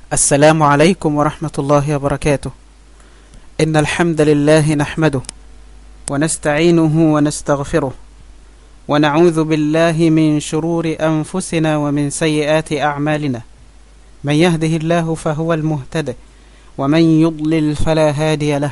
السلام عليكم ورحمة الله وبركاته إن الحمد لله نحمده ونستعينه ونستغفره ونعوذ بالله من شرور أنفسنا ومن سيئات أعمالنا من يهده الله فهو المهتد ومن يضلل فلا هادي له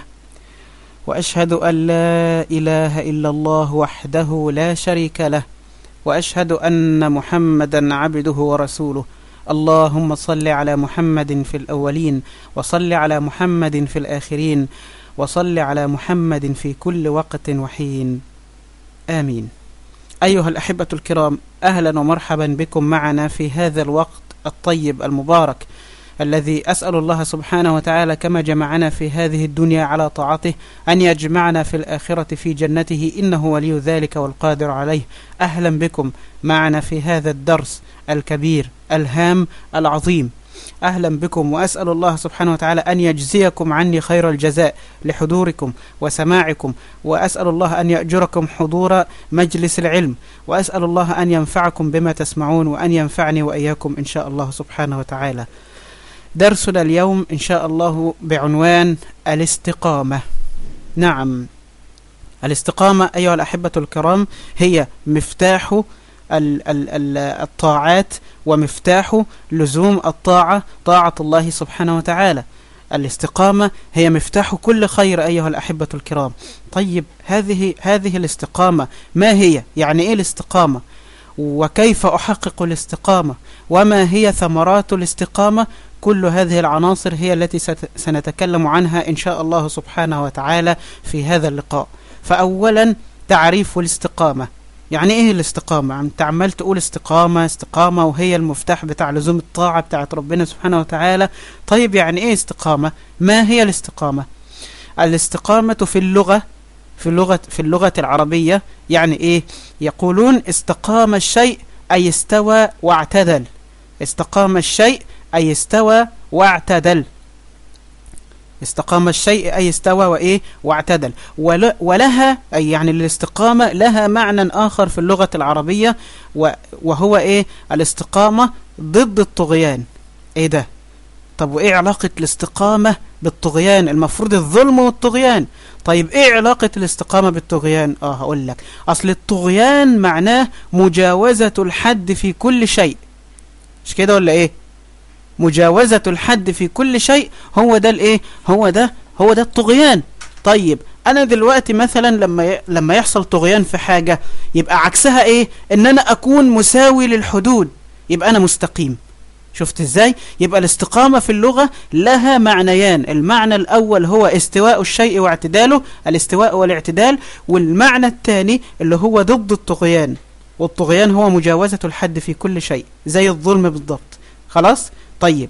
وأشهد أن لا إله إلا الله وحده لا شريك له وأشهد أن محمدا عبده ورسوله اللهم صل على محمد في الأولين وصل على محمد في الآخرين وصل على محمد في كل وقت وحين آمين أيها الأحبة الكرام أهلا ومرحبا بكم معنا في هذا الوقت الطيب المبارك الذي أسأل الله سبحانه وتعالى كما جمعنا في هذه الدنيا على طاعته أن يجمعنا في الآخرة في جنته إنه ولي ذلك والقادر عليه أهلا بكم معنا في هذا الدرس الكبير الهام العظيم أهلا بكم وأسأل الله سبحانه وتعالى أن يجزيكم عني خير الجزاء لحضوركم وسماعكم وأسأل الله أن يأجركم حضور مجلس العلم وأسأل الله أن ينفعكم بما تسمعون وأن ينفعني وإياكم إن شاء الله سبحانه وتعالى درسنا اليوم إن شاء الله بعنوان الاستقامة نعم الاستقامة أيها الأحبة الكرام هي مفتاح ال ال ال الطاعات ومفتاح لزوم الطاعة طاعة الله سبحانه وتعالى الاستقامة هي مفتاح كل خير أيها الأحبة الكرام طيب هذه هذه الاستقامة ما هي يعني إيه الاستقامة وكيف أحقق الاستقامة وما هي ثمرات الاستقامة كل هذه العناصر هي التي سنتكلم عنها إن شاء الله سبحانه وتعالى في هذا اللقاء فأولا تعريف الاستقامة يعني ايه الاستقامة انت عمال تقول استقامة استقامة وهي المفتاح بتاع لزوم الطاعة بتاعت ربنا سبحانه وتعالى طيب يعني ايه استقامة ما هي الاستقامة الاستقامة في اللغة في اللغة في اللغة العربية يعني ايه يقولون استقام الشيء اي استوى واعتدل استقام الشيء اي استوى واعتدل استقام الشيء أي استوى وإيه واعتدل ولها أي يعني الاستقامة لها معنى آخر في اللغة العربية وهو إيه الاستقامة ضد الطغيان إيه ده طب وإيه علاقة الاستقامة بالطغيان المفروض الظلم والطغيان طيب إيه علاقة الاستقامة بالطغيان آه هقول لك أصل الطغيان معناه مجاوزة الحد في كل شيء مش كده ولا إيه مجاوزة الحد في كل شيء هو ده الايه هو ده هو ده الطغيان طيب انا دلوقتي مثلا لما لما يحصل طغيان في حاجة يبقى عكسها ايه ان انا اكون مساوي للحدود يبقى انا مستقيم شفت ازاي يبقى الاستقامة في اللغة لها معنيان المعنى الاول هو استواء الشيء واعتداله الاستواء والاعتدال والمعنى الثاني اللي هو ضد الطغيان والطغيان هو مجاوزة الحد في كل شيء زي الظلم بالضبط خلاص طيب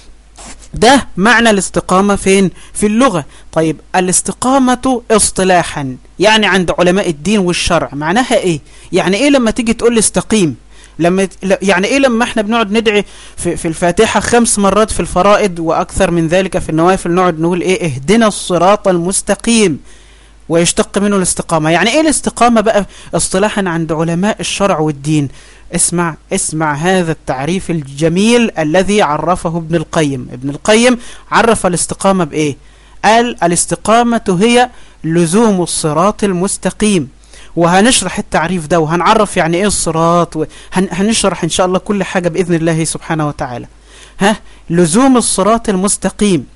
ده معنى الاستقامة فين في اللغة طيب الاستقامة اصطلاحا يعني عند علماء الدين والشرع معناها ايه يعني ايه لما تيجي تقول استقيم لما يعني ايه لما احنا بنقعد ندعي في, في الفاتحة خمس مرات في الفرائض واكثر من ذلك في النوافل نقعد نقول ايه اهدنا الصراط المستقيم ويشتق منه الاستقامة يعني ايه الاستقامة بقى اصطلاحا عند علماء الشرع والدين اسمع اسمع هذا التعريف الجميل الذي عرفه ابن القيم ابن القيم عرف الاستقامة بإيه قال الاستقامة هي لزوم الصراط المستقيم وهنشرح التعريف ده وهنعرف يعني ايه الصراط وهنشرح ان شاء الله كل حاجة بإذن الله سبحانه وتعالى ها لزوم الصراط المستقيم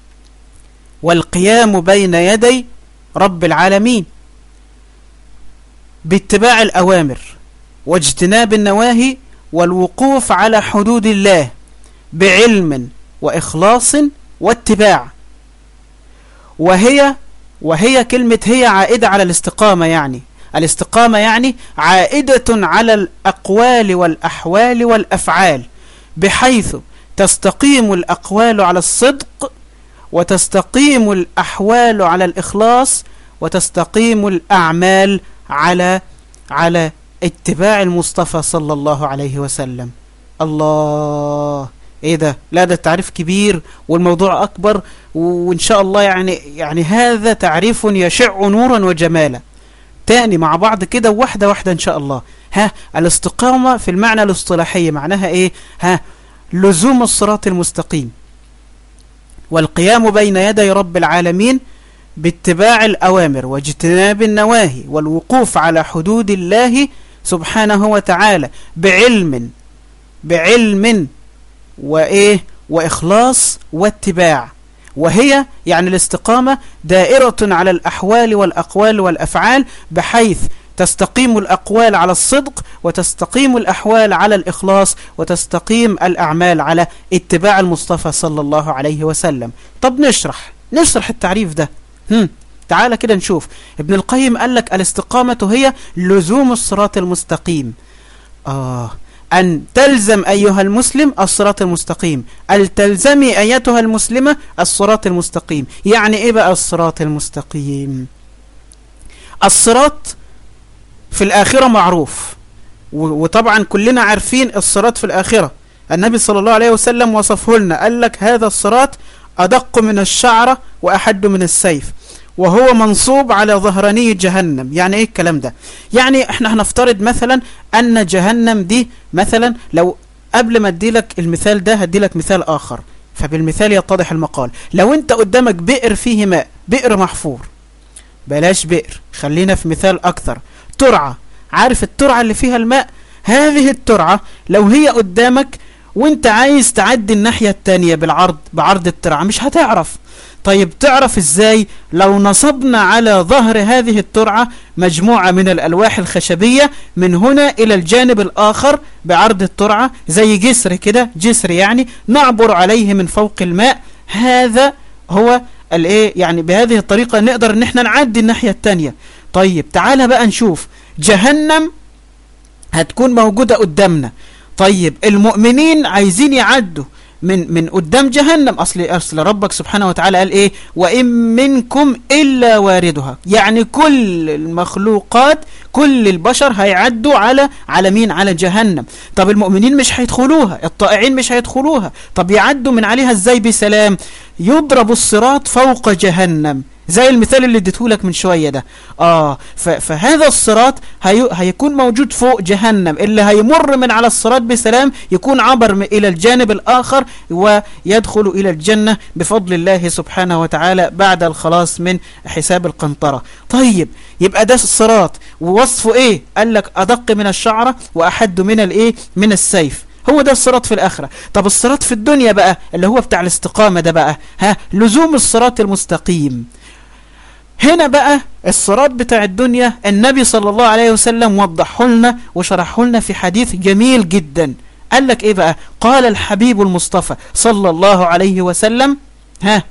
والقيام بين يدي رب العالمين باتباع الأوامر واجتناب النواهي والوقوف على حدود الله بعلم وإخلاص واتباع وهي وهي كلمة هي عائدة على الاستقامة يعني الاستقامة يعني عائدة على الأقوال والأحوال والأفعال بحيث تستقيم الأقوال على الصدق وتستقيم الأحوال على الإخلاص وتستقيم الأعمال على على اتباع المصطفى صلى الله عليه وسلم الله ايه ده لا ده تعريف كبير والموضوع اكبر وان شاء الله يعني يعني هذا تعريف يشع نورا وجمالا تاني مع بعض كده واحدة واحدة ان شاء الله ها الاستقامة في المعنى الاصطلاحي معناها ايه ها لزوم الصراط المستقيم والقيام بين يدي رب العالمين باتباع الأوامر واجتناب النواهي والوقوف على حدود الله سبحانه وتعالى بعلم بعلم وإيه وإخلاص واتباع وهي يعني الاستقامة دائرة على الأحوال والأقوال والأفعال بحيث تستقيم الأقوال على الصدق وتستقيم الأحوال على الإخلاص وتستقيم الأعمال على اتباع المصطفى صلى الله عليه وسلم طب نشرح نشرح التعريف ده هم. تعال كده نشوف ابن القيم قال لك الاستقامة هي لزوم الصراط المستقيم آه أن تلزم أيها المسلم الصراط المستقيم أن تلزمي أيتها المسلمة الصراط المستقيم يعني إيه بقى الصراط المستقيم الصراط في الآخرة معروف وطبعا كلنا عارفين الصراط في الآخرة النبي صلى الله عليه وسلم وصفه لنا قال لك هذا الصراط أدق من الشعرة وأحد من السيف وهو منصوب على ظهراني جهنم يعني ايه الكلام ده يعني احنا هنفترض مثلا ان جهنم دي مثلا لو قبل ما اديلك المثال ده هديلك مثال اخر فبالمثال يتضح المقال لو انت قدامك بئر فيه ماء بئر محفور بلاش بئر خلينا في مثال اكثر ترعة عارف الترعة اللي فيها الماء هذه الترعة لو هي قدامك وانت عايز تعدي الناحية التانية بالعرض بعرض الترعة مش هتعرف طيب تعرف ازاي لو نصبنا على ظهر هذه الترعة مجموعة من الألواح الخشبية من هنا إلى الجانب الآخر بعرض الترعة زي جسر كده جسر يعني نعبر عليه من فوق الماء هذا هو الايه يعني بهذه الطريقة نقدر ان احنا نعدي الناحية التانية طيب تعالى بقى نشوف جهنم هتكون موجودة قدامنا طيب المؤمنين عايزين يعدوا من من قدام جهنم اصل اصل ربك سبحانه وتعالى قال ايه وان منكم الا واردها يعني كل المخلوقات كل البشر هيعدوا على على مين على جهنم طب المؤمنين مش هيدخلوها الطائعين مش هيدخلوها طب يعدوا من عليها ازاي بسلام يضرب الصراط فوق جهنم زي المثال اللي اديته لك من شوية ده اه فهذا الصراط هي هيكون موجود فوق جهنم اللي هيمر من على الصراط بسلام يكون عبر الى الجانب الاخر ويدخل الى الجنة بفضل الله سبحانه وتعالى بعد الخلاص من حساب القنطرة طيب يبقى ده الصراط ووصفه ايه قال لك ادق من الشعرة واحد من الايه من السيف هو ده الصراط في الآخرة طب الصراط في الدنيا بقى اللي هو بتاع الاستقامة ده بقى ها لزوم الصراط المستقيم هنا بقى الصراط بتاع الدنيا النبي صلى الله عليه وسلم وضحه لنا وشرحه لنا في حديث جميل جدا قال لك ايه بقى قال الحبيب المصطفى صلى الله عليه وسلم ها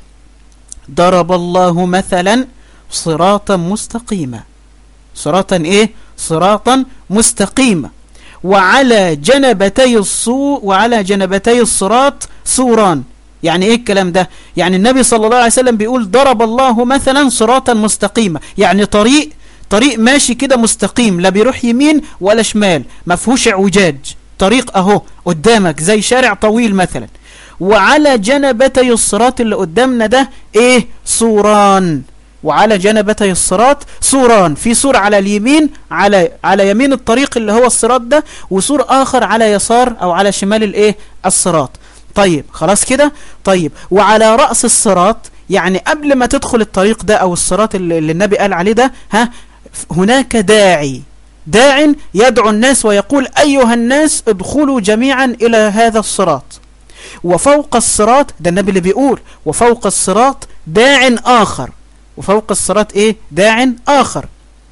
ضرب الله مثلا صراطا مستقيما صراطا ايه صراطا مستقيما وعلى جنبتي الصو وعلى جنبتي الصراط سوران يعني ايه الكلام ده يعني النبي صلى الله عليه وسلم بيقول ضرب الله مثلا صراطا مستقيما يعني طريق طريق ماشي كده مستقيم لا بيروح يمين ولا شمال ما فيهوش اعوجاج طريق اهو قدامك زي شارع طويل مثلا وعلى جنبتي الصراط اللي قدامنا ده ايه سوران وعلى جنبتي الصراط سوران في سور على اليمين على على يمين الطريق اللي هو الصراط ده وسور اخر على يسار او على شمال الايه الصراط طيب خلاص كده طيب وعلى رأس الصراط يعني قبل ما تدخل الطريق ده او الصراط اللي, اللي النبي قال عليه ده ها هناك داعي داع يدعو الناس ويقول أيها الناس ادخلوا جميعا إلى هذا الصراط وفوق الصراط ده النبي اللي بيقول وفوق الصراط داع آخر وفوق الصراط إيه داع آخر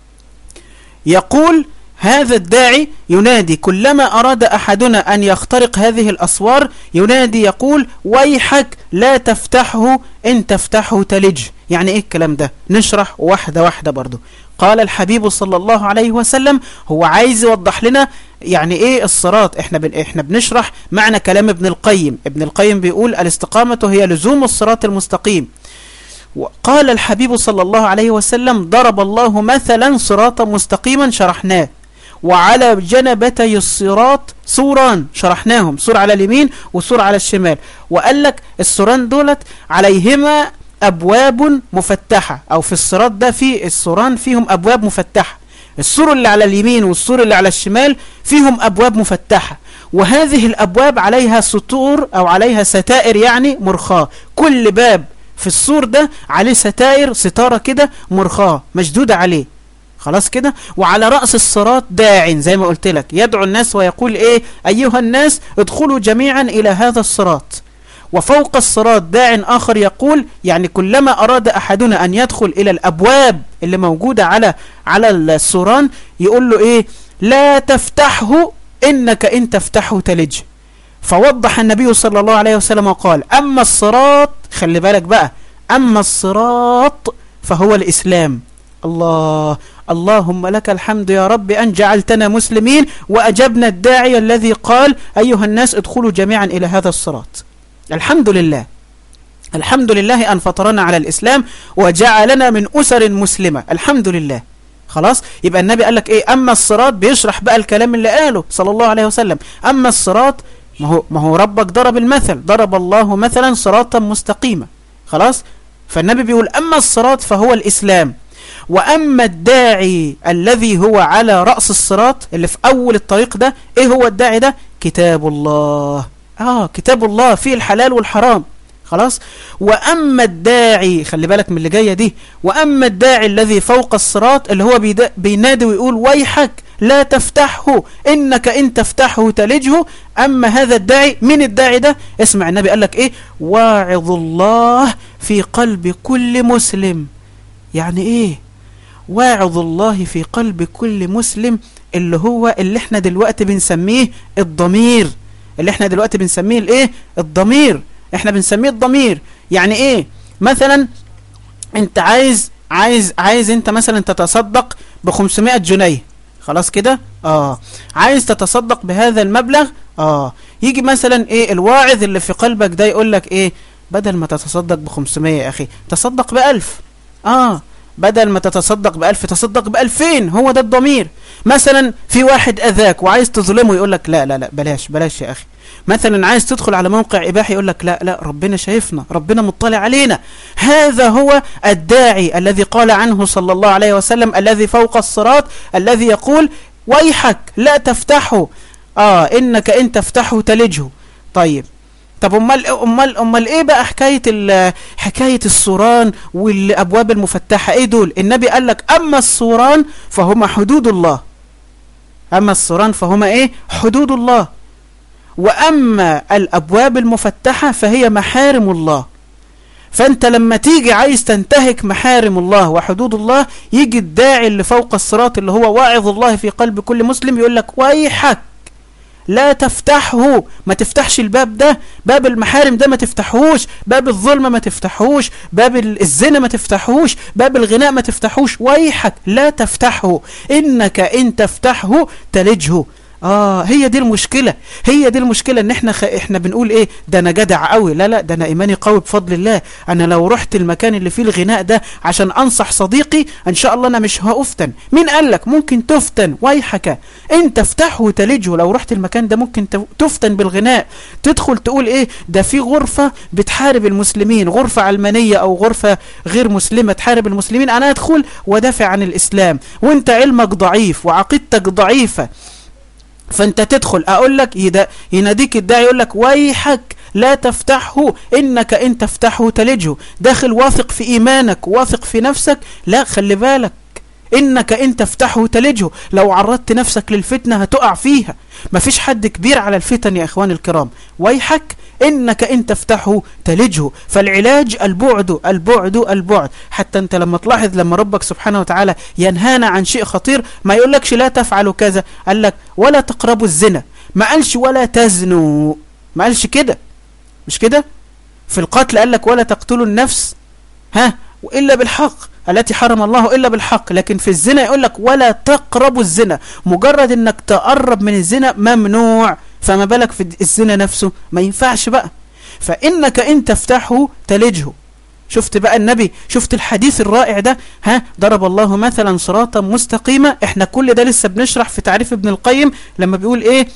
يقول هذا الداعي ينادي كلما أراد أحدنا أن يخترق هذه الأسوار ينادي يقول ويحك لا تفتحه إن تفتحه تلج يعني إيه الكلام ده نشرح واحدة واحدة برضو قال الحبيب صلى الله عليه وسلم هو عايز يوضح لنا يعني ايه الصراط احنا بن احنا بنشرح معنى كلام ابن القيم ابن القيم بيقول الاستقامة هي لزوم الصراط المستقيم وقال الحبيب صلى الله عليه وسلم ضرب الله مثلا صراطا مستقيما شرحناه وعلى جنبتي الصراط سوران شرحناهم سور على اليمين وسور على الشمال وقال لك السوران دولت عليهما أبواب مفتحة أو في الصراط ده في السوران فيهم أبواب مفتحة السور اللي على اليمين والسور اللي على الشمال فيهم أبواب مفتحة وهذه الأبواب عليها سطور أو عليها ستائر يعني مرخاة كل كل باب في السور ده عليه ستائر ستارة كده مرخاة مشدودة عليه خلاص كده وعلى رأس الصراط داع زي ما قلت لك يدعو الناس ويقول ايه ايها الناس ادخلوا جميعا الى هذا الصراط وفوق الصراط داع آخر يقول يعني كلما أراد أحدنا أن يدخل إلى الأبواب اللي موجودة على على السوران يقول له إيه لا تفتحه إنك إن تفتحه تلج فوضح النبي صلى الله عليه وسلم وقال أما الصراط خلي بالك بقى أما الصراط فهو الإسلام الله اللهم لك الحمد يا رب أن جعلتنا مسلمين وأجبنا الداعي الذي قال أيها الناس ادخلوا جميعا إلى هذا الصراط الحمد لله الحمد لله أن فطرنا على الإسلام وجعلنا من أسر مسلمة الحمد لله خلاص يبقى النبي قال لك ايه اما الصراط بيشرح بقى الكلام اللي قاله صلى الله عليه وسلم اما الصراط ما هو ما هو ربك ضرب المثل ضرب الله مثلا صراطا مستقيما خلاص فالنبي بيقول اما الصراط فهو الاسلام واما الداعي الذي هو على راس الصراط اللي في اول الطريق ده ايه هو الداعي ده كتاب الله اه كتاب الله فيه الحلال والحرام خلاص واما الداعي خلي بالك من اللي جايه دي واما الداعي الذي فوق الصراط اللي هو بينادي ويقول ويحك لا تفتحه انك ان تفتحه تلجه اما هذا الداعي من الداعي ده اسمع النبي قال لك ايه واعظ الله في قلب كل مسلم يعني ايه واعظ الله في قلب كل مسلم اللي هو اللي احنا دلوقتي بنسميه الضمير اللي احنا دلوقتي بنسميه الايه الضمير احنا بنسميه الضمير يعني ايه مثلا انت عايز عايز عايز انت مثلا تتصدق ب 500 جنيه خلاص كده اه عايز تتصدق بهذا المبلغ اه يجي مثلا ايه الواعظ اللي في قلبك ده يقول لك ايه بدل ما تتصدق ب 500 يا اخي تصدق ب 1000 اه بدل ما تتصدق بألف تصدق بألفين هو ده الضمير مثلا في واحد أذاك وعايز تظلمه يقول لك لا لا لا بلاش بلاش يا أخي مثلا عايز تدخل على موقع إباحي يقول لك لا لا ربنا شايفنا ربنا مطلع علينا هذا هو الداعي الذي قال عنه صلى الله عليه وسلم الذي فوق الصراط الذي يقول ويحك لا تفتحه آه إنك إن تفتحه تلجه طيب طب امال امال امال ايه بقى حكايه حكايه الصوران والابواب المفتحه ايه دول النبي قال لك اما الصوران فهما حدود الله اما الصوران فهما ايه حدود الله واما الابواب المفتحه فهي محارم الله فانت لما تيجي عايز تنتهك محارم الله وحدود الله يجي الداعي اللي فوق الصراط اللي هو واعظ الله في قلب كل مسلم يقول لك ويحك لا تفتحه ما تفتحش الباب ده باب المحارم ده ما تفتحوش باب الظلم ما تفتحوش باب الزنا ما تفتحوش باب الغناء ما تفتحوش ويحك لا تفتحه إنك إن تفتحه تلجه اه هي دي المشكلة هي دي المشكلة ان احنا خ... احنا بنقول ايه ده انا جدع قوي لا لا ده انا ايماني قوي بفضل الله انا لو رحت المكان اللي فيه الغناء ده عشان انصح صديقي ان شاء الله انا مش هافتن مين قال لك ممكن تفتن ويحك انت افتحه وتلجه لو رحت المكان ده ممكن تفتن بالغناء تدخل تقول ايه ده في غرفة بتحارب المسلمين غرفة علمانية او غرفة غير مسلمة تحارب المسلمين انا ادخل ودافع عن الاسلام وانت علمك ضعيف وعقيدتك ضعيفة فانت تدخل اقول لك يناديك الداعي يقول لك ويحك لا تفتحه انك ان تفتحه تلجه داخل واثق في ايمانك واثق في نفسك لا خلي بالك انك ان تفتحه تلجه لو عرضت نفسك للفتنة هتقع فيها مفيش حد كبير على الفتن يا اخوان الكرام ويحك إنك إن تفتحه تلجه فالعلاج البعد البعد البعد حتى أنت لما تلاحظ لما ربك سبحانه وتعالى ينهانا عن شيء خطير ما يقولكش لا تفعلوا كذا قال لك ولا تقربوا الزنا ما قالش ولا تزنوا ما قالش كده مش كده في القتل قال لك ولا تقتلوا النفس ها وإلا بالحق التي حرم الله إلا بالحق لكن في الزنا يقول لك ولا تقربوا الزنا مجرد انك تقرب من الزنا ممنوع فما بالك في الزنا نفسه ما ينفعش بقى فإنك إن تفتحه تلجه شفت بقى النبي شفت الحديث الرائع ده ها ضرب الله مثلا صراطا مستقيمة احنا كل ده لسه بنشرح في تعريف ابن القيم لما بيقول ايه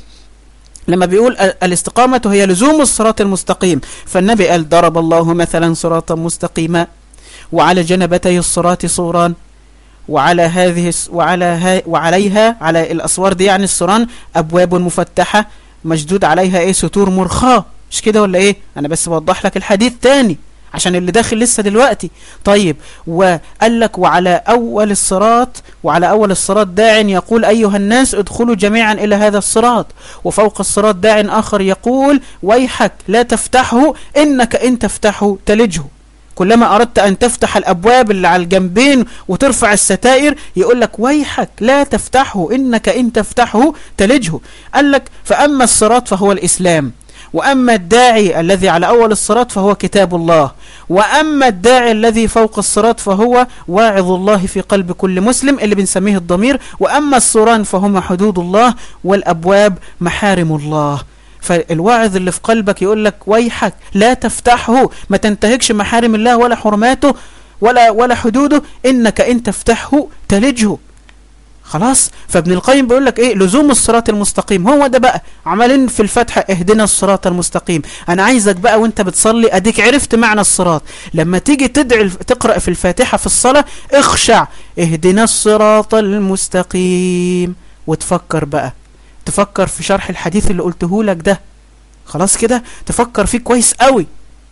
لما بيقول الاستقامة هي لزوم الصراط المستقيم فالنبي قال ضرب الله مثلا صراطا مستقيما وعلى جنبتي الصراط صوران وعلى هذه وعلى ها وعليها على الأسوار دي يعني الصران أبواب مفتحة مشدود عليها ايه ستور مرخاة مش كده ولا ايه انا بس بوضح لك الحديث تاني عشان اللي داخل لسه دلوقتي طيب وقال لك وعلى أول الصراط وعلى أول الصراط داع يقول أيها الناس ادخلوا جميعا إلى هذا الصراط وفوق الصراط داع آخر يقول ويحك لا تفتحه إنك إن تفتحه تلجه كلما أردت أن تفتح الأبواب اللي على الجنبين وترفع الستائر يقول لك ويحك لا تفتحه إنك إن تفتحه تلجه قال لك فأما الصراط فهو الإسلام وأما الداعي الذي على أول الصراط فهو كتاب الله وأما الداعي الذي فوق الصراط فهو واعظ الله في قلب كل مسلم اللي بنسميه الضمير وأما الصوران فهما حدود الله والأبواب محارم الله فالواعظ اللي في قلبك يقول لك ويحك لا تفتحه ما تنتهكش محارم الله ولا حرماته ولا ولا حدوده إنك إن تفتحه تلجه خلاص فابن القيم بيقول لك ايه لزوم الصراط المستقيم هو ده بقى عمالين في الفتحة اهدنا الصراط المستقيم انا عايزك بقى وانت بتصلي اديك عرفت معنى الصراط لما تيجي تدعي تقرأ في الفاتحة في الصلاة اخشع اهدنا الصراط المستقيم وتفكر بقى تفكر في شرح الحديث اللي قلته لك ده خلاص كده تفكر فيه كويس قوي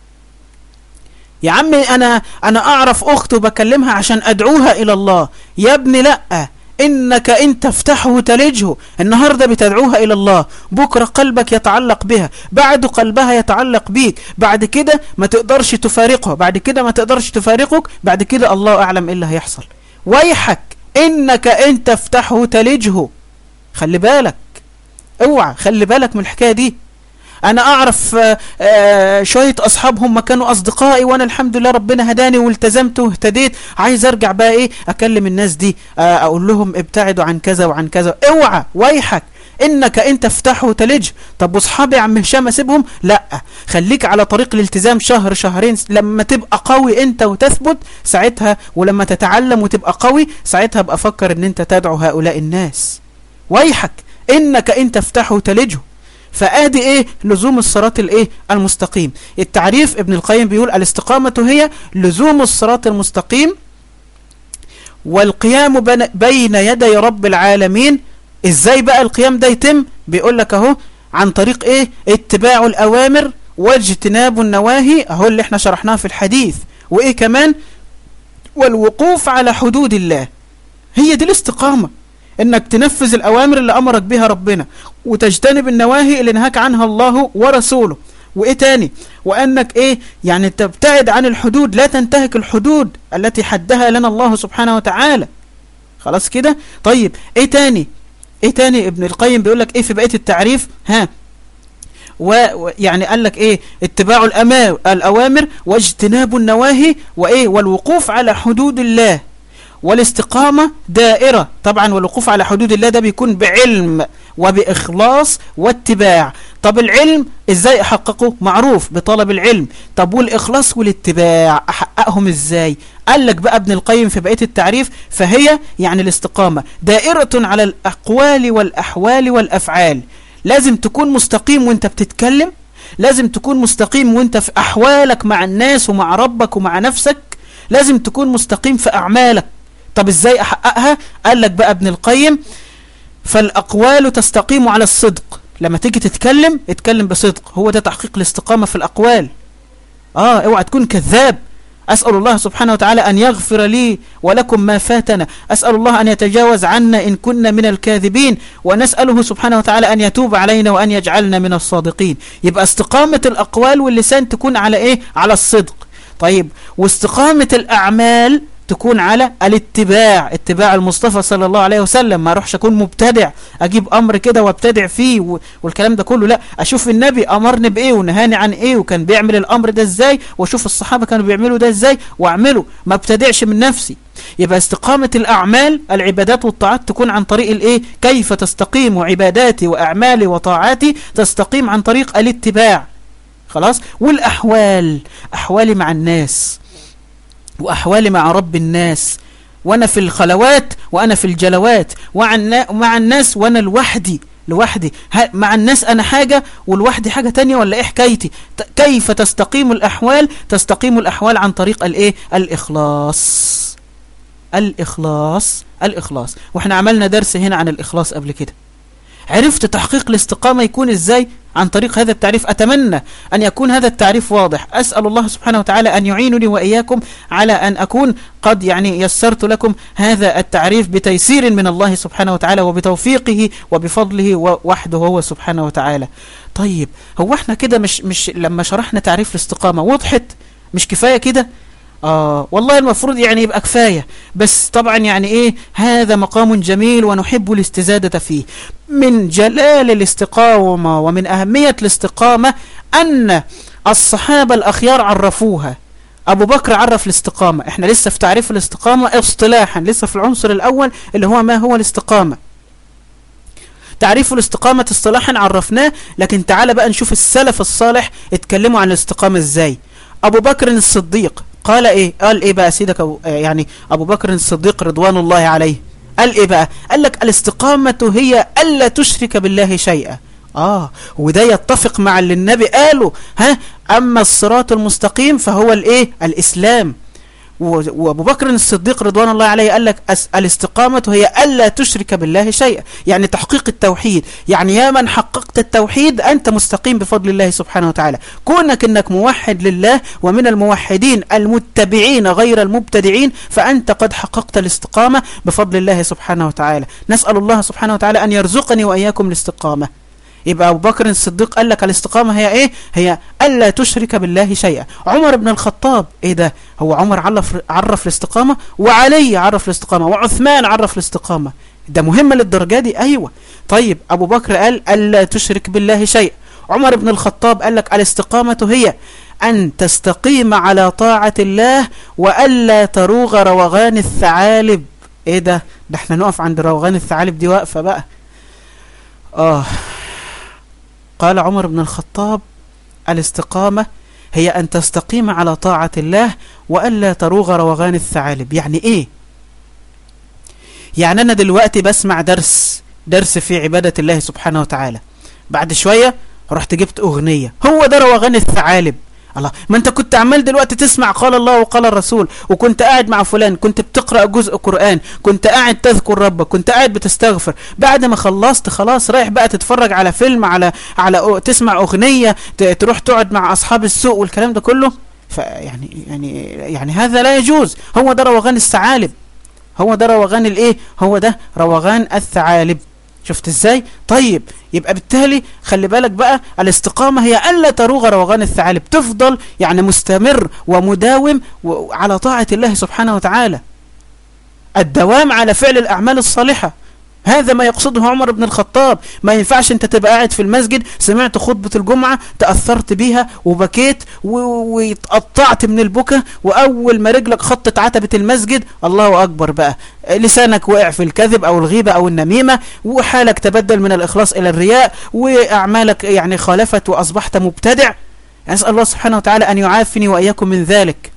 يا عمي انا انا اعرف اخت بكلمها عشان ادعوها الى الله يا ابني لا إنك إن تفتحه تلجه النهاردة بتدعوها إلى الله بكرة قلبك يتعلق بها بعد قلبها يتعلق بيك بعد كده ما تقدرش تفارقها بعد كده ما تقدرش تفارقك بعد كده الله أعلم إيه اللي هيحصل ويحك إنك إن تفتحه تلجه خلي بالك اوعى خلي بالك من الحكاية دي انا اعرف آآ آآ شوية اصحاب هم كانوا اصدقائي وانا الحمد لله ربنا هداني والتزمت واهتديت عايز ارجع بقى ايه اكلم الناس دي اقول لهم ابتعدوا عن كذا وعن كذا اوعى ويحك انك انت تفتحه تلج طب واصحابي يا عم هشام اسيبهم لا خليك على طريق الالتزام شهر شهرين لما تبقى قوي انت وتثبت ساعتها ولما تتعلم وتبقى قوي ساعتها ابقى فكر ان انت تدعو هؤلاء الناس ويحك انك انت تفتحه تلجه فادي ايه لزوم الصراط الايه المستقيم التعريف ابن القيم بيقول الاستقامة هي لزوم الصراط المستقيم والقيام بين يدي رب العالمين ازاي بقى القيام ده يتم بيقول لك اهو عن طريق ايه اتباع الاوامر واجتناب النواهي اهو اللي احنا شرحناه في الحديث وايه كمان والوقوف على حدود الله هي دي الاستقامة انك تنفذ الاوامر اللي امرك بها ربنا وتجتنب النواهي اللي نهاك عنها الله ورسوله وايه تاني وانك ايه يعني تبتعد عن الحدود لا تنتهك الحدود التي حدها لنا الله سبحانه وتعالى خلاص كده طيب ايه تاني ايه تاني ابن القيم بيقول لك ايه في بقيه التعريف ها ويعني قال لك ايه اتباع الاوامر واجتناب النواهي وايه والوقوف على حدود الله والاستقامة دائرة طبعا والوقوف على حدود الله ده بيكون بعلم وبإخلاص واتباع طب العلم ازاي احققه معروف بطلب العلم طب والإخلاص والاتباع احققهم ازاي قال لك بقى ابن القيم في بقية التعريف فهي يعني الاستقامة دائرة على الأقوال والأحوال والأفعال لازم تكون مستقيم وانت بتتكلم لازم تكون مستقيم وانت في أحوالك مع الناس ومع ربك ومع نفسك لازم تكون مستقيم في أعمالك طب ازاي احققها قال لك بقى ابن القيم فالاقوال تستقيم على الصدق لما تيجي تتكلم اتكلم بصدق هو ده تحقيق الاستقامة في الاقوال اه اوعى تكون كذاب أسأل الله سبحانه وتعالى أن يغفر لي ولكم ما فاتنا أسأل الله أن يتجاوز عنا إن كنا من الكاذبين ونسأله سبحانه وتعالى أن يتوب علينا وأن يجعلنا من الصادقين يبقى استقامة الأقوال واللسان تكون على إيه؟ على الصدق طيب واستقامة الأعمال تكون على الاتباع اتباع المصطفى صلى الله عليه وسلم ما اروحش اكون مبتدع اجيب امر كده وابتدع فيه والكلام ده كله لا اشوف النبي امرني بايه ونهاني عن ايه وكان بيعمل الامر ده ازاي واشوف الصحابه كانوا بيعملوا ده ازاي واعمله ما ابتدعش من نفسي يبقى استقامة الأعمال العبادات والطاعات تكون عن طريق الإيه كيف تستقيم عباداتي وأعمالي وطاعاتي تستقيم عن طريق الاتباع خلاص والأحوال أحوالي مع الناس وأحوالي مع رب الناس وأنا في الخلوات وأنا في الجلوات ومع الناس وأنا لوحدي لوحدي مع الناس أنا حاجة والوحدي حاجة تانية ولا إيه حكايتي كيف تستقيم الأحوال تستقيم الأحوال عن طريق الإيه الإخلاص الإخلاص الإخلاص وإحنا عملنا درس هنا عن الإخلاص قبل كده عرفت تحقيق الاستقامة يكون ازاي عن طريق هذا التعريف أتمنى أن يكون هذا التعريف واضح أسأل الله سبحانه وتعالى أن يعينني وإياكم على أن أكون قد يعني يسرت لكم هذا التعريف بتيسير من الله سبحانه وتعالى وبتوفيقه وبفضله وحده هو سبحانه وتعالى طيب هو احنا كده مش, مش لما شرحنا تعريف الاستقامة وضحت مش كفاية كده آه والله المفروض يعني يبقى كفاية بس طبعا يعني ايه هذا مقام جميل ونحب الاستزادة فيه من جلال الاستقامة ومن أهمية الاستقامة أن الصحابة الأخيار عرفوها أبو بكر عرف الاستقامة احنا لسه في تعريف الاستقامة اصطلاحا لسه في العنصر الأول اللي هو ما هو الاستقامة تعريف الاستقامة اصطلاحا عرفناه لكن تعال بقى نشوف السلف الصالح اتكلموا عن الاستقامة ازاي أبو بكر الصديق قال ايه قال ايه بقى سيدك أبو يعني ابو بكر الصديق رضوان الله عليه قال ايه بقى قال لك الاستقامة هي ألا تشرك بالله شيئا آه وده يتفق مع اللي النبي قاله ها أما الصراط المستقيم فهو الإيه الإسلام وابو بكر الصديق رضوان الله عليه قال لك الاستقامة هي ألا تشرك بالله شيئا يعني تحقيق التوحيد يعني يا من حققت التوحيد أنت مستقيم بفضل الله سبحانه وتعالى كونك أنك موحد لله ومن الموحدين المتبعين غير المبتدعين فأنت قد حققت الاستقامة بفضل الله سبحانه وتعالى نسأل الله سبحانه وتعالى أن يرزقني وإياكم الاستقامة يبقى أبو بكر الصديق قال لك الاستقامة هي إيه هي ألا تشرك بالله شيئا عمر بن الخطاب إيه ده هو عمر عرف, عرف الاستقامة وعلي عرف الاستقامة وعثمان عرف الاستقامة ده مهم للدرجة دي أيوة طيب أبو بكر قال ألا تشرك بالله شيئا عمر بن الخطاب قال لك الاستقامة هي أن تستقيم على طاعة الله وألا تروغ روغان الثعالب إيه ده ده احنا نقف عند روغان الثعالب دي واقفة بقى آه قال عمر بن الخطاب الاستقامة هي أن تستقيم على طاعة الله وألا تروغ روغان الثعالب يعني إيه؟ يعني أنا دلوقتي بسمع درس درس في عبادة الله سبحانه وتعالى بعد شوية رحت جبت أغنية هو ده روغان الثعالب الله ما انت كنت عمال دلوقتي تسمع قال الله وقال الرسول وكنت قاعد مع فلان كنت بتقرأ جزء قرآن كنت قاعد تذكر ربك كنت قاعد بتستغفر بعد ما خلصت خلاص رايح بقى تتفرج على فيلم على على تسمع أغنية تروح تقعد مع أصحاب السوق والكلام ده كله فيعني يعني يعني هذا لا يجوز هو ده روغان الثعالب هو ده روغان الايه هو ده روغان الثعالب شفت ازاي طيب يبقى بالتالي خلي بالك بقى الاستقامة هي ألا تروغ روغان الثعالب تفضل يعني مستمر ومداوم على طاعة الله سبحانه وتعالى الدوام على فعل الأعمال الصالحة هذا ما يقصده عمر بن الخطاب ما ينفعش انت تبقى قاعد في المسجد سمعت خطبة الجمعة تأثرت بيها وبكيت واتقطعت من البكا وأول ما رجلك خطت عتبة المسجد الله أكبر بقى لسانك وقع في الكذب أو الغيبة أو النميمة وحالك تبدل من الإخلاص إلى الرياء وأعمالك يعني خالفت وأصبحت مبتدع أسأل الله سبحانه وتعالى أن يعافني وإياكم من ذلك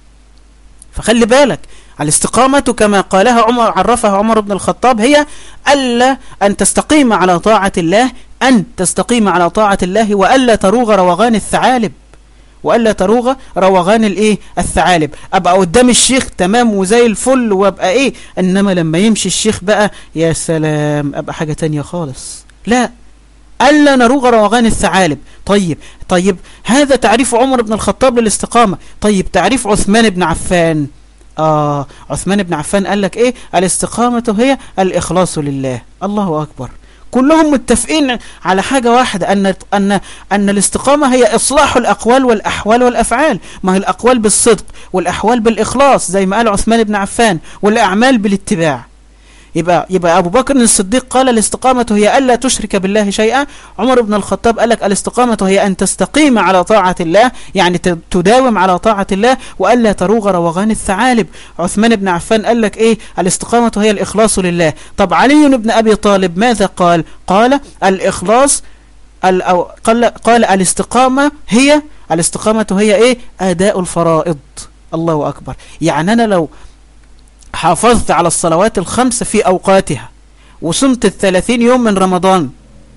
فخلي بالك الاستقامة كما قالها عمر عرفها عمر بن الخطاب هي ألا أن تستقيم على طاعة الله أن تستقيم على طاعة الله وألا تروغ روغان الثعالب وألا تروغ روغان الايه الثعالب أبقى قدام الشيخ تمام وزي الفل وابقى ايه انما لما يمشي الشيخ بقى يا سلام ابقى حاجة تانية خالص لا ألا نروغ روغان الثعالب طيب طيب هذا تعريف عمر بن الخطاب للاستقامة طيب تعريف عثمان بن عفان آه عثمان بن عفان قال لك إيه الاستقامة هي الإخلاص لله الله أكبر كلهم متفقين على حاجة واحدة أن, أن, أن الاستقامة هي إصلاح الأقوال والأحوال والأفعال ما هي الأقوال بالصدق والأحوال بالإخلاص زي ما قال عثمان بن عفان والأعمال بالاتباع يبقى يبقى أبو بكر الصديق قال الاستقامة هي ألا تشرك بالله شيئا عمر بن الخطاب قال لك الاستقامة هي أن تستقيم على طاعة الله يعني تداوم على طاعة الله وألا تروغ روغان الثعالب عثمان بن عفان قال لك إيه الاستقامة هي الإخلاص لله طب علي بن أبي طالب ماذا قال قال الإخلاص قال, قال الاستقامة هي الاستقامة هي إيه أداء الفرائض الله أكبر يعني أنا لو حافظت على الصلوات الخمس في أوقاتها وصمت الثلاثين يوم من رمضان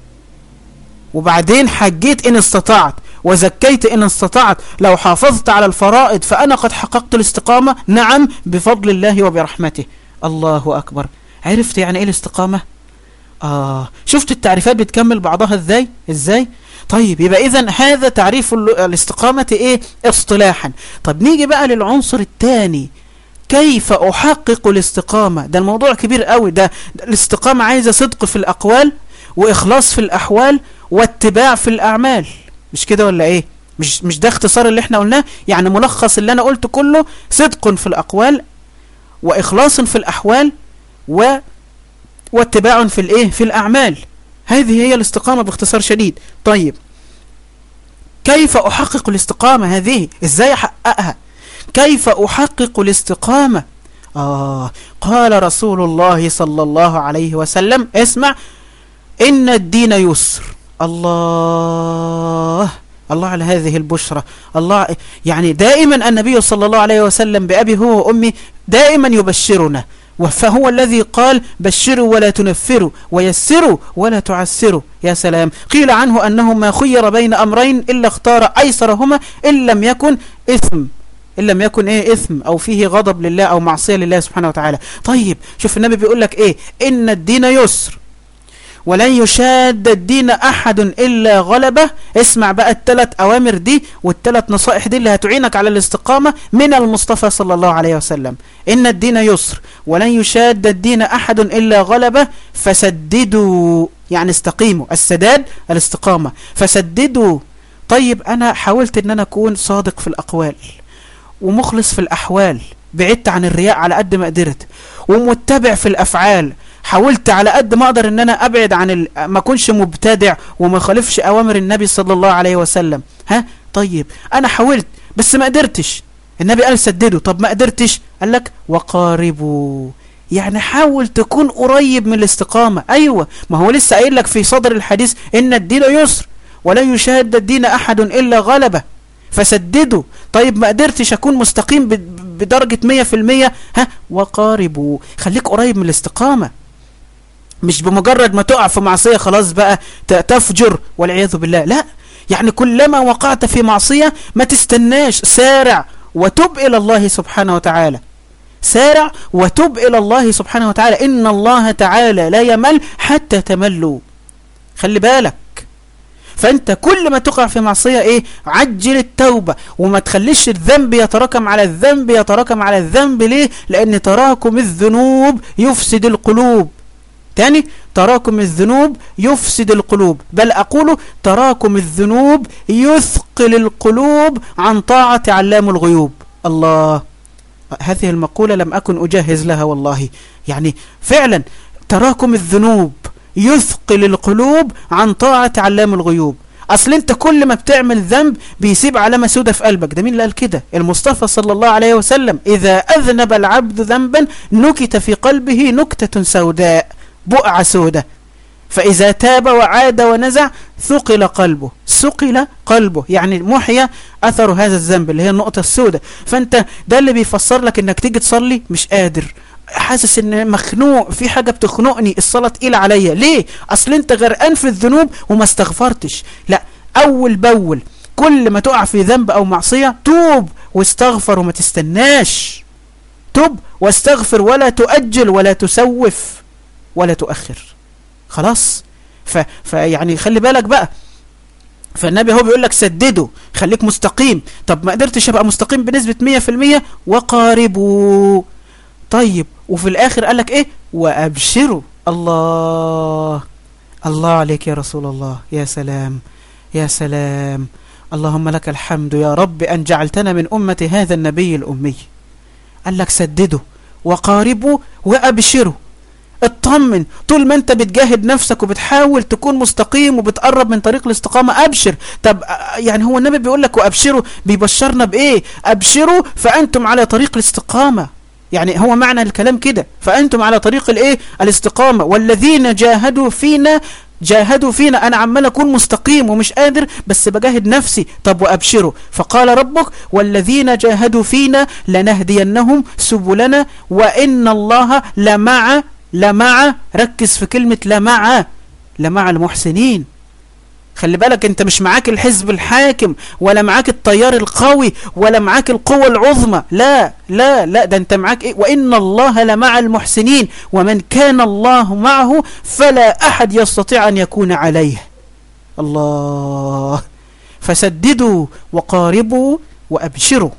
وبعدين حجيت إن استطعت وزكيت إن استطعت لو حافظت على الفرائض فأنا قد حققت الاستقامة نعم بفضل الله وبرحمته الله أكبر عرفت يعني إيه الاستقامة آه شفت التعريفات بتكمل بعضها ازاي ازاي طيب يبقى اذا هذا تعريف الاستقامة ايه اصطلاحا طب نيجي بقى للعنصر الثاني كيف احقق الاستقامة ده الموضوع كبير قوي ده الاستقامة عايزة صدق في الاقوال واخلاص في الاحوال واتباع في الاعمال مش كده ولا ايه مش مش ده اختصار اللي احنا قلناه يعني ملخص اللي انا قلته كله صدق في الاقوال واخلاص في الاحوال و واتباع في الايه في الاعمال هذه هي الاستقامة باختصار شديد طيب كيف احقق الاستقامة هذه ازاي احققها كيف احقق الاستقامة آه قال رسول الله صلى الله عليه وسلم اسمع إن الدين يسر الله الله على هذه البشرة الله يعني دائما النبي صلى الله عليه وسلم بأبي هو وأمي دائما يبشرنا فهو الذي قال بشروا ولا تنفروا ويسروا ولا تعسروا يا سلام قيل عنه أنه ما خير بين أمرين إلا اختار أيسرهما إن لم يكن إثم إن لم يكن إيه إثم أو فيه غضب لله أو معصية لله سبحانه وتعالى طيب شوف النبي بيقول لك إيه إن الدين يسر ولن يشاد الدين أحد إلا غلبه اسمع بقى الثلاث أوامر دي والثلاث نصائح دي اللي هتعينك على الاستقامة من المصطفى صلى الله عليه وسلم إن الدين يسر ولن يشاد الدين أحد إلا غلبه فسددوا يعني استقيموا السداد الاستقامة فسددوا طيب أنا حاولت أن أنا أكون صادق في الأقوال ومخلص في الأحوال بعدت عن الرياء على قد ما قدرت ومتبع في الأفعال حاولت على قد ما اقدر ان انا ابعد عن ال... ما اكونش مبتدع وما خالفش اوامر النبي صلى الله عليه وسلم ها طيب انا حاولت بس ما قدرتش النبي قال سددوا طب ما قدرتش قال لك وقاربوا يعني حاول تكون قريب من الاستقامة ايوه ما هو لسه قايل لك في صدر الحديث ان الدين يسر ولا يشاهد الدين احد الا غلبه فسددوا طيب ما قدرتش اكون مستقيم بدرجة مية في المية ها وقاربوا خليك قريب من الاستقامة مش بمجرد ما تقع في معصية خلاص بقى تفجر والعياذ بالله لا يعني كلما وقعت في معصية ما تستناش سارع وتب إلى الله سبحانه وتعالى سارع وتب إلى الله سبحانه وتعالى إن الله تعالى لا يمل حتى تملوا خلي بالك فأنت كل ما تقع في معصية إيه عجل التوبة وما تخليش الذنب يتراكم على الذنب يتراكم على الذنب ليه لأن تراكم الذنوب يفسد القلوب تاني تراكم الذنوب يفسد القلوب بل أقول تراكم الذنوب يثقل القلوب عن طاعة علام الغيوب الله هذه المقولة لم أكن أجهز لها والله يعني فعلا تراكم الذنوب يثقل القلوب عن طاعة علام الغيوب أصل أنت كل ما بتعمل ذنب بيسيب علامة سودة في قلبك ده مين اللي قال كده المصطفى صلى الله عليه وسلم إذا أذنب العبد ذنبا نكت في قلبه نكتة سوداء بقعة سودة فإذا تاب وعاد ونزع ثقل قلبه ثقل قلبه يعني محيا أثر هذا الذنب اللي هي النقطة السوداء فأنت ده اللي بيفسر لك إنك تيجي تصلي مش قادر حاسس ان مخنوق في حاجة بتخنقني الصلاة تقيلة عليا ليه اصل انت غرقان في الذنوب وما استغفرتش لا اول باول كل ما تقع في ذنب او معصية توب واستغفر وما تستناش توب واستغفر ولا تؤجل ولا تسوف ولا تؤخر خلاص ف... فيعني خلي بالك بقى فالنبي هو بيقول لك سدده خليك مستقيم طب ما قدرتش ابقى مستقيم بنسبة 100% وقاربوا طيب وفي الاخر قال لك ايه وابشروا الله الله عليك يا رسول الله يا سلام يا سلام اللهم لك الحمد يا رب أن جعلتنا من أمة هذا النبي الأمي قال لك سددوا وقاربوا وأبشروا اطمن طول ما انت بتجاهد نفسك وبتحاول تكون مستقيم وبتقرب من طريق الاستقامة ابشر طب يعني هو النبي بيقول لك وابشروا بيبشرنا بايه ابشروا فانتم على طريق الاستقامة يعني هو معنى الكلام كده فأنتم على طريق الايه الاستقامة والذين جاهدوا فينا جاهدوا فينا أنا عمال أكون مستقيم ومش قادر بس بجاهد نفسي طب وأبشروا فقال ربك والذين جاهدوا فينا لنهدينهم سبلنا وإن الله لمع لمع ركز في كلمة لمع لمع المحسنين خلي بالك انت مش معاك الحزب الحاكم ولا معاك التيار القوي ولا معاك القوة العظمى لا لا لا ده انت معاك ايه وإن الله لمع المحسنين ومن كان الله معه فلا أحد يستطيع أن يكون عليه الله فسددوا وقاربوا وأبشروا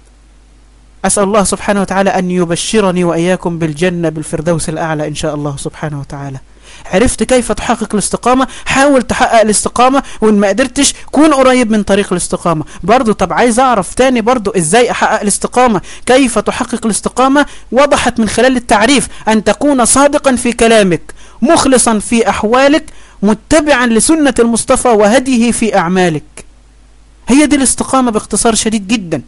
أسأل الله سبحانه وتعالى أن يبشرني وإياكم بالجنة بالفردوس الأعلى إن شاء الله سبحانه وتعالى عرفت كيف تحقق الاستقامة حاول تحقق الاستقامة وإن ما قدرتش كون قريب من طريق الاستقامة برضو طب عايز أعرف تاني برضو إزاي أحقق الاستقامة كيف تحقق الاستقامة وضحت من خلال التعريف أن تكون صادقا في كلامك مخلصا في أحوالك متبعا لسنة المصطفى وهديه في أعمالك هي دي الاستقامة باختصار شديد جدا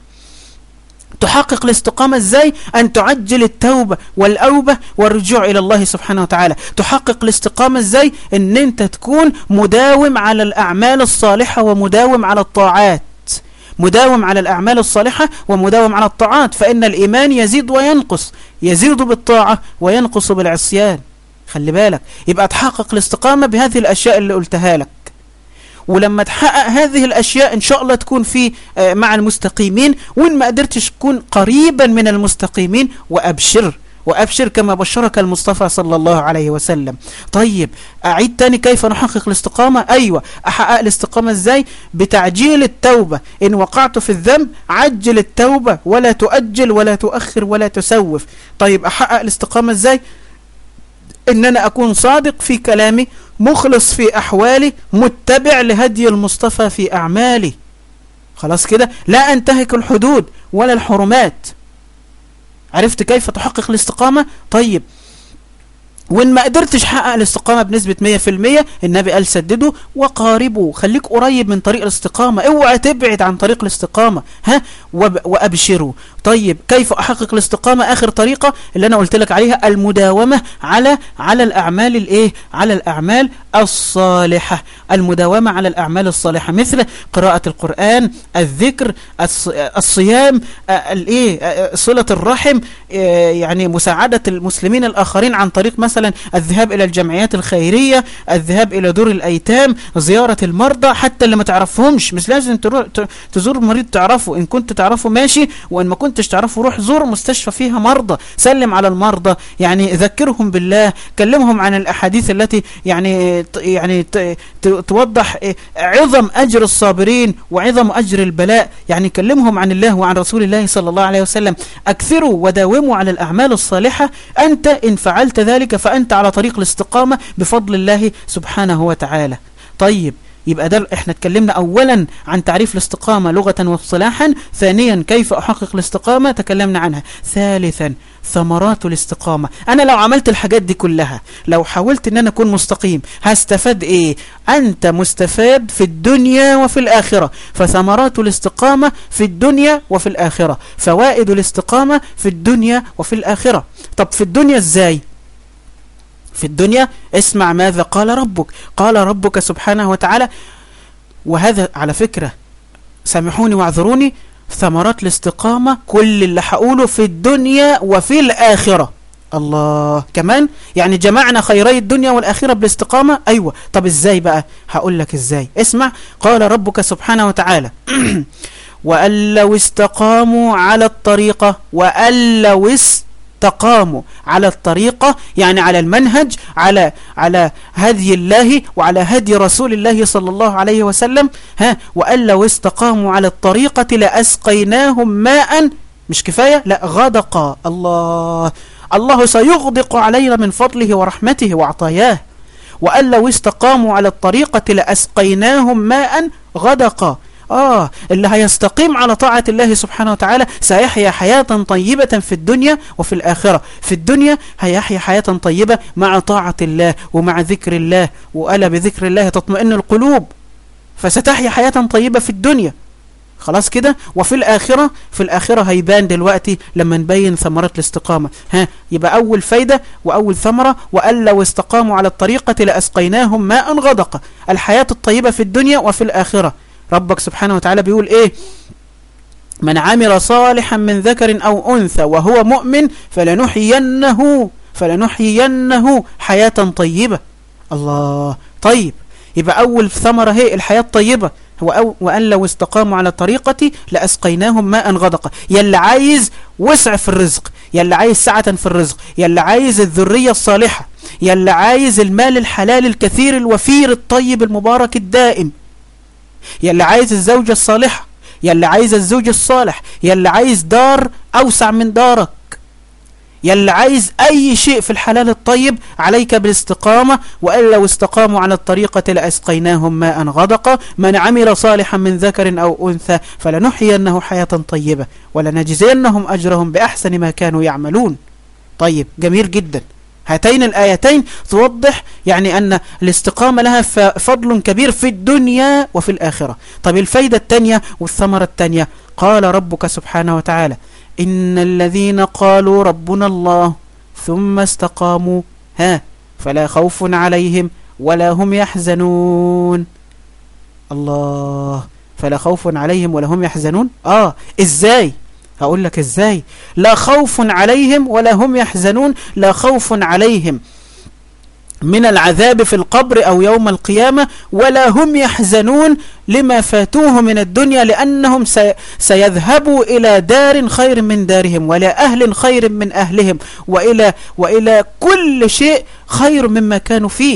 تحقق الاستقامة ازاي ان تعجل التوبة والاوبة والرجوع الى الله سبحانه وتعالى تحقق الاستقامة ازاي ان انت تكون مداوم على الاعمال الصالحة ومداوم على الطاعات مداوم على الأعمال الصالحة ومداوم على الطاعات فإن الإيمان يزيد وينقص يزيد بالطاعة وينقص بالعصيان خلي بالك يبقى تحقق الاستقامة بهذه الأشياء اللي قلتها لك ولما تحقق هذه الأشياء إن شاء الله تكون في مع المستقيمين وإن ما قدرتش تكون قريبا من المستقيمين وأبشر وأبشر كما بشرك المصطفى صلى الله عليه وسلم طيب أعيد تاني كيف نحقق الاستقامة أيوة أحقق الاستقامة إزاي بتعجيل التوبة إن وقعت في الذنب عجل التوبة ولا تؤجل ولا تؤخر ولا تسوف طيب أحقق الاستقامة إزاي إن أنا أكون صادق في كلامي مخلص في أحوالي متبع لهدي المصطفى في أعمالي خلاص كده لا أنتهك الحدود ولا الحرمات عرفت كيف تحقق الاستقامة طيب وإن ما قدرتش حقق الاستقامة بنسبة 100% النبي قال سددوا وقاربوا خليك قريب من طريق الاستقامة اوعى تبعد عن طريق الاستقامة ها وأبشروا طيب كيف أحقق الاستقامة آخر طريقة اللي أنا قلت لك عليها المداومة على على الأعمال الإيه على الأعمال الصالحة المداومة على الأعمال الصالحة مثل قراءة القرآن الذكر الصيام الإيه صلة الرحم يعني مساعدة المسلمين الآخرين عن طريق مثلا الذهاب إلى الجمعيات الخيرية الذهاب إلى دور الأيتام زيارة المرضى حتى اللي ما تعرفهمش مش لازم تزور مريض تعرفه إن كنت تعرفه ماشي وإن ما كنتش تعرفه روح زور مستشفى فيها مرضى سلم على المرضى يعني ذكرهم بالله كلمهم عن الأحاديث التي يعني يعني توضح عظم أجر الصابرين وعظم أجر البلاء يعني كلمهم عن الله وعن رسول الله صلى الله عليه وسلم أكثروا وداوموا على الأعمال الصالحة أنت إن فعلت ذلك فأنت على طريق الاستقامة بفضل الله سبحانه وتعالى طيب يبقى ده احنا اتكلمنا اولا عن تعريف الاستقامة لغة واصطلاحا ثانيا كيف احقق الاستقامة تكلمنا عنها ثالثا ثمرات الاستقامة انا لو عملت الحاجات دي كلها لو حاولت ان انا اكون مستقيم هستفاد ايه انت مستفاد في الدنيا وفي الاخرة فثمرات الاستقامة في الدنيا وفي الاخرة فوائد الاستقامة في الدنيا وفي الاخرة طب في الدنيا ازاي في الدنيا اسمع ماذا قال ربك قال ربك سبحانه وتعالى وهذا على فكرة سامحوني واعذروني ثمرات الاستقامة كل اللي هقوله في الدنيا وفي الآخرة الله كمان يعني جمعنا خيري الدنيا والآخرة بالاستقامة أيوة طب إزاي بقى هقول لك إزاي اسمع قال ربك سبحانه وتعالى وأن لو استقاموا على الطريقة وأن لو استقاموا على الطريقة يعني على المنهج على على هدي الله وعلى هدي رسول الله صلى الله عليه وسلم ها وأن لو استقاموا على الطريقة لأسقيناهم ماء مش كفاية لا غدق الله الله سيغدق علينا من فضله ورحمته وعطاياه وأن لو استقاموا على الطريقة لأسقيناهم ماء غدق آه اللي هيستقيم على طاعة الله سبحانه وتعالى سيحيا حياة طيبة في الدنيا وفي الآخرة في الدنيا هيحيا حياة طيبة مع طاعة الله ومع ذكر الله وألا بذكر الله تطمئن القلوب فستحيا حياة طيبة في الدنيا خلاص كده وفي الآخرة في الآخرة هيبان دلوقتي لما نبين ثمرات الاستقامة ها يبقى أول فايدة وأول ثمرة وأن لو استقاموا على الطريقة لأسقيناهم ماء غدق الحياة الطيبة في الدنيا وفي الآخرة ربك سبحانه وتعالى بيقول ايه من عمل صالحا من ذكر او انثى وهو مؤمن فلنحيينه فلنحيينه حياة طيبة الله طيب يبقى أول ثمرة هي الحياة الطيبة وأن لو استقاموا على طريقتي لأسقيناهم ماء غدقا يلي عايز وسع في الرزق يلي عايز سعة في الرزق يلي عايز الذرية الصالحة يلي عايز المال الحلال الكثير الوفير الطيب المبارك الدائم يلي عايز الزوجة الصالحة يلي عايز الزوج الصالح يلي عايز دار أوسع من دارك يلي عايز أي شيء في الحلال الطيب عليك بالاستقامة وأن لو استقاموا على الطريقة لأسقيناهم ماء غدقا من عمل صالحا من ذكر أو أنثى فلنحيينه حياة طيبة ولنجزينهم أجرهم بأحسن ما كانوا يعملون طيب جميل جدا هاتين الآيتين توضح يعني أن الاستقامة لها فضل كبير في الدنيا وفي الآخرة طيب الفايدة الثانية والثمرة الثانية قال ربك سبحانه وتعالى إن الذين قالوا ربنا الله ثم استقاموا ها فلا خوف عليهم ولا هم يحزنون الله فلا خوف عليهم ولا هم يحزنون آه إزاي هقول لك إزاي لا خوف عليهم ولا هم يحزنون لا خوف عليهم من العذاب في القبر أو يوم القيامة ولا هم يحزنون لما فاتوه من الدنيا لأنهم سيذهبوا إلى دار خير من دارهم وإلى أهل خير من أهلهم وإلى, وإلى كل شيء خير مما كانوا فيه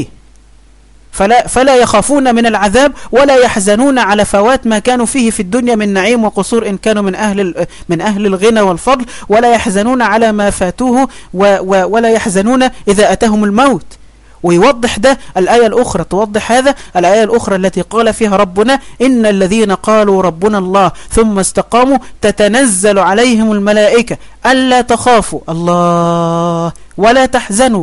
فلا, فلا يخافون من العذاب ولا يحزنون على فوات ما كانوا فيه في الدنيا من نعيم وقصور إن كانوا من أهل, من أهل الغنى والفضل ولا يحزنون على ما فاتوه ولا يحزنون إذا أتهم الموت ويوضح ده الآية الأخرى توضح هذا الآية الأخرى التي قال فيها ربنا إن الذين قالوا ربنا الله ثم استقاموا تتنزل عليهم الملائكة ألا تخافوا الله ولا تحزنوا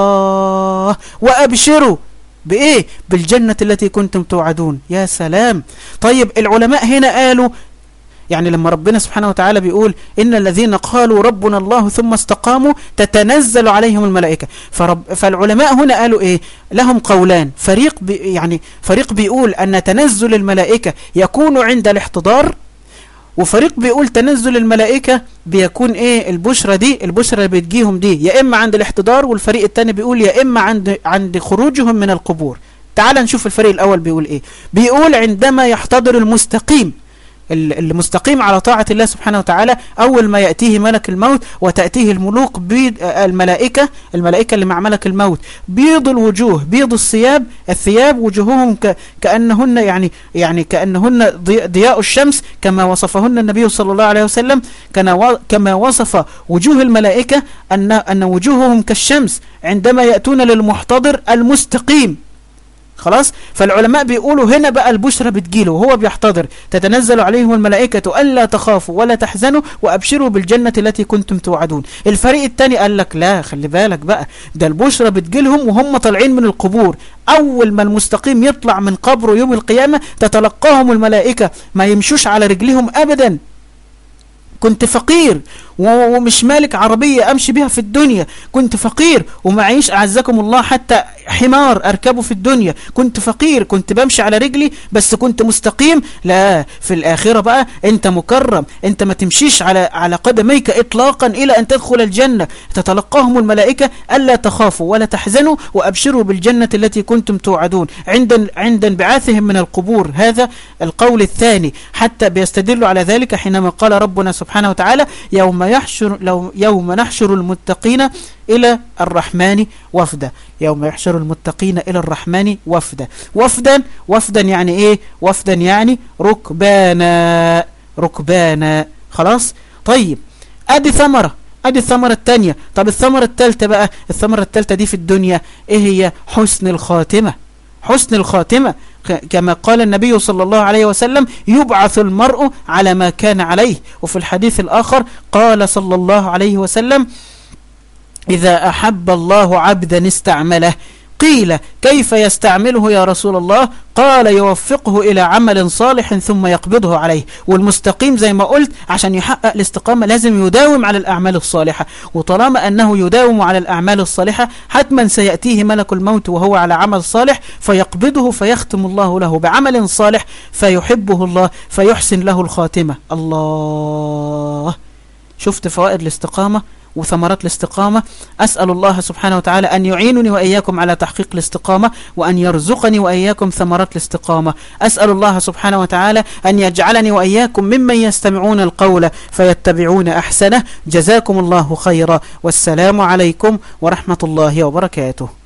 الله وأبشروا بإيه؟ بالجنة التي كنتم توعدون يا سلام طيب العلماء هنا قالوا يعني لما ربنا سبحانه وتعالى بيقول إن الذين قالوا ربنا الله ثم استقاموا تتنزل عليهم الملائكة فرب فالعلماء هنا قالوا إيه لهم قولان فريق بي يعني فريق بيقول أن تنزل الملائكة يكون عند الاحتضار وفريق بيقول تنزل الملائكة بيكون ايه البشرة دي البشرة اللي بتجيهم دي يا اما عند الاحتضار والفريق التاني بيقول يا اما عند عند خروجهم من القبور تعال نشوف الفريق الاول بيقول ايه بيقول عندما يحتضر المستقيم المستقيم على طاعة الله سبحانه وتعالى أول ما يأتيه ملك الموت وتأتيه الملوك بيض الملائكة الملائكة اللي مع ملك الموت بيض الوجوه بيض الثياب الثياب وجوههم كأنهن يعني يعني كأنهن ضياء الشمس كما وصفهن النبي صلى الله عليه وسلم كما وصف وجوه الملائكة أن أن وجوههم كالشمس عندما يأتون للمحتضر المستقيم خلاص فالعلماء بيقولوا هنا بقى البشرى بتجيله وهو بيحتضر تتنزل عليهم الملائكة ألا تخافوا ولا تحزنوا وأبشروا بالجنة التي كنتم توعدون الفريق الثاني قال لك لا خلي بالك بقى ده البشرى بتجيلهم وهم طالعين من القبور أول ما المستقيم يطلع من قبره يوم القيامة تتلقاهم الملائكة ما يمشوش على رجلهم أبدا كنت فقير ومش مالك عربية أمشي بها في الدنيا كنت فقير ومعيش أعزكم الله حتى حمار أركبه في الدنيا كنت فقير كنت بمشي على رجلي بس كنت مستقيم لا في الآخرة بقى أنت مكرم أنت ما تمشيش على على قدميك إطلاقا إلى أن تدخل الجنة تتلقاهم الملائكة ألا تخافوا ولا تحزنوا وأبشروا بالجنة التي كنتم توعدون عند عند انبعاثهم من القبور هذا القول الثاني حتى بيستدل على ذلك حينما قال ربنا سبحانه وتعالى يوم يحشر لو يوم نحشر المتقين إلى الرحمن وفدا يوم يحشر المتقين إلى الرحمن وفدا وفدا وفدا يعني إيه وفدا يعني ركبانا ركبانا خلاص طيب أدي ثمرة أدي الثمرة الثانية طب الثمرة الثالثة بقى الثمرة الثالثة دي في الدنيا إيه هي حسن الخاتمة حسن الخاتمة كما قال النبي صلى الله عليه وسلم يبعث المرء على ما كان عليه وفي الحديث الآخر قال صلى الله عليه وسلم إذا أحب الله عبدا استعمله قيل كيف يستعمله يا رسول الله قال يوفقه إلى عمل صالح ثم يقبضه عليه والمستقيم زي ما قلت عشان يحقق الاستقامة لازم يداوم على الأعمال الصالحة وطالما أنه يداوم على الأعمال الصالحة حتما سيأتيه ملك الموت وهو على عمل صالح فيقبضه فيختم الله له بعمل صالح فيحبه الله فيحسن له الخاتمة الله شفت فوائد الاستقامة وثمرات الاستقامة أسأل الله سبحانه وتعالى أن يعينني وإياكم على تحقيق الاستقامة وأن يرزقني وإياكم ثمرات الاستقامة أسأل الله سبحانه وتعالى أن يجعلني وإياكم ممن يستمعون القول فيتبعون أحسنه جزاكم الله خيرا والسلام عليكم ورحمة الله وبركاته